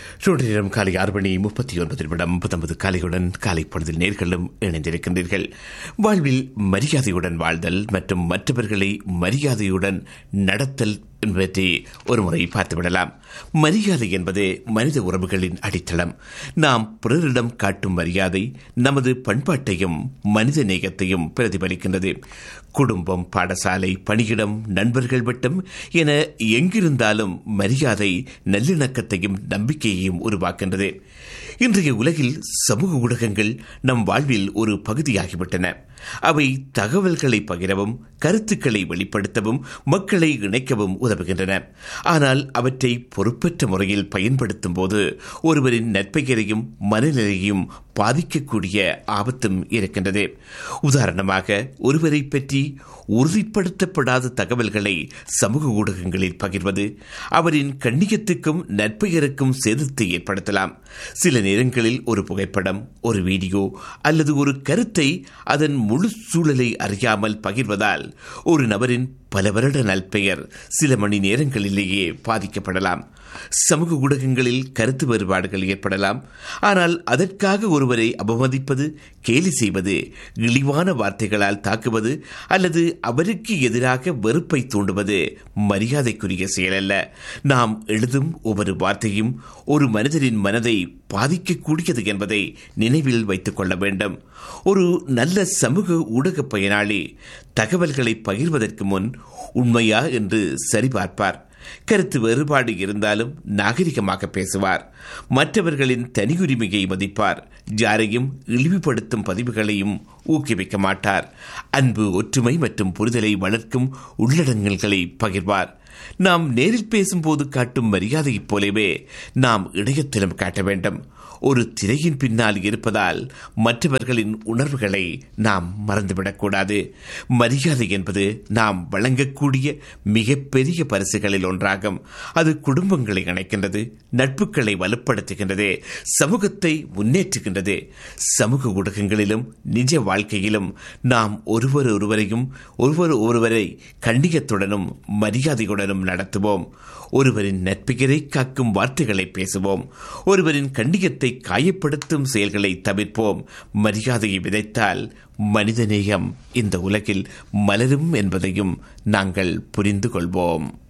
சூழ்நிலம் காலை ஆறு மணி முப்பத்தி ஒன்பது நிமிடம் பத்தொன்பது காலையுடன் காலை பொழுதில் நேர்களும் இணைந்திருக்கின்றீர்கள் வாழ்வில் மரியாதையுடன் வாழ்தல் மற்றும் மற்றவர்களை மரியாதையுடன் நடத்தல் என்பதை ஒருமுறை பார்த்துவிடலாம் மரியாதை என்பது மனித உறவுகளின் அடித்தளம் நாம் பிறரிடம் காட்டும் மரியாதை நமது பண்பாட்டையும் மனித நேயத்தையும் பிரதிபலிக்கின்றது குடும்பம் பாடசாலை பணியிடம் நண்பர்கள் வட்டம் என எங்கிருந்தாலும் மரியாதை நல்லிணக்கத்தையும் நம்பிக்கையையும் உருவாக்கின்றது இன்றைய உலகில் சமூக ஊடகங்கள் நம் வாழ்வில் ஒரு பகுதியாகிவிட்டன அவை தகவல்களை பகிரவும் கருத்துக்களை வெளிப்படுத்தவும் மக்களை இணைக்கவும் உதவுகின்றன ஆனால் அவற்றை பொறுப்பற்ற முறையில் பயன்படுத்தும் போது ஒருவரின் நற்பெயரையும் மனநிலையையும் பாதிக்கக்கூடிய ஆபத்தும் இருக்கின்றது உதாரணமாக ஒருவரை பற்றி உறுதிப்படுத்தப்படாத தகவல்களை சமூக ஊடகங்களில் பகிர்வது அவரின் கண்ணியத்துக்கும் நற்பெயருக்கும் சேதத்தை ஏற்படுத்தலாம் சில நேரங்களில் ஒரு புகைப்படம் ஒரு வீடியோ அல்லது ஒரு கருத்தை அதன் முழு சூழலை அறியாமல் பகிர்வதால் ஒரு நபரின் பல வருட நல்பெயர் சில மணி நேரங்களிலேயே பாதிக்கப்படலாம் சமூக ஊடகங்களில் கருத்து வேறுபாடுகள் ஏற்படலாம் ஆனால் அதற்காக ஒருவரை அவமதிப்பது கேலி செய்வது இழிவான வார்த்தைகளால் தாக்குவது அல்லது அவருக்கு எதிராக வெறுப்பை தூண்டுவது மரியாதைக்குரிய செயலல்ல நாம் எழுதும் ஒவ்வொரு வார்த்தையும் ஒரு மனிதரின் மனதை பாதிக்கக்கூடியது என்பதை நினைவில் வைத்துக் கொள்ள வேண்டும் ஒரு நல்ல சமூக ஊடக பயனாளி தகவல்களை பகிர்வதற்கு முன் உண்மையா என்று சரிபார்ப்பார் கருத்து வேறுபாடு இருந்தாலும் நாகரிகமாக பேசுவார் மற்றவர்களின் தனியுரிமையை மதிப்பார் யாரையும் இழிவுபடுத்தும் பதிவுகளையும் ஊக்குவிக்க மாட்டார் அன்பு ஒற்றுமை மற்றும் புரிதலை வளர்க்கும் உள்ளடங்கல்களை பகிர்வார் நாம் நேரில் பேசும்போது காட்டும் மரியாதையைப் போலவே நாம் இணையத்திலும் காட்ட வேண்டும் ஒரு திரையின் பின்னால் இருப்பதால் மற்றவர்களின் உணர்வுகளை நாம் மறந்துவிடக்கூடாது மரியாதை என்பது நாம் வழங்கக்கூடிய மிகப்பெரிய பரிசுகளில் ஒன்றாகும் அது குடும்பங்களை இணைக்கின்றது நட்புகளை வலுப்படுத்துகின்றது சமூகத்தை முன்னேற்றுகின்றது சமூக ஊடகங்களிலும் நிஜ வாழ்க்கையிலும் நாம் ஒருவர் ஒருவரையும் ஒருவர் ஒருவரை கண்ணியத்துடனும் மரியாதையுடனும் நடத்துவோம் ஒருவரின் நட்பெயரை காக்கும் வார்த்தைகளை பேசுவோம் ஒருவரின் கண்ணியத்தை காயப்படுத்தும் செயல்களை தவிர்ப்போம் மரியாதையை விதைத்தால் மனிதநேயம் இந்த உலகில் மலரும் என்பதையும் நாங்கள் புரிந்து கொள்வோம்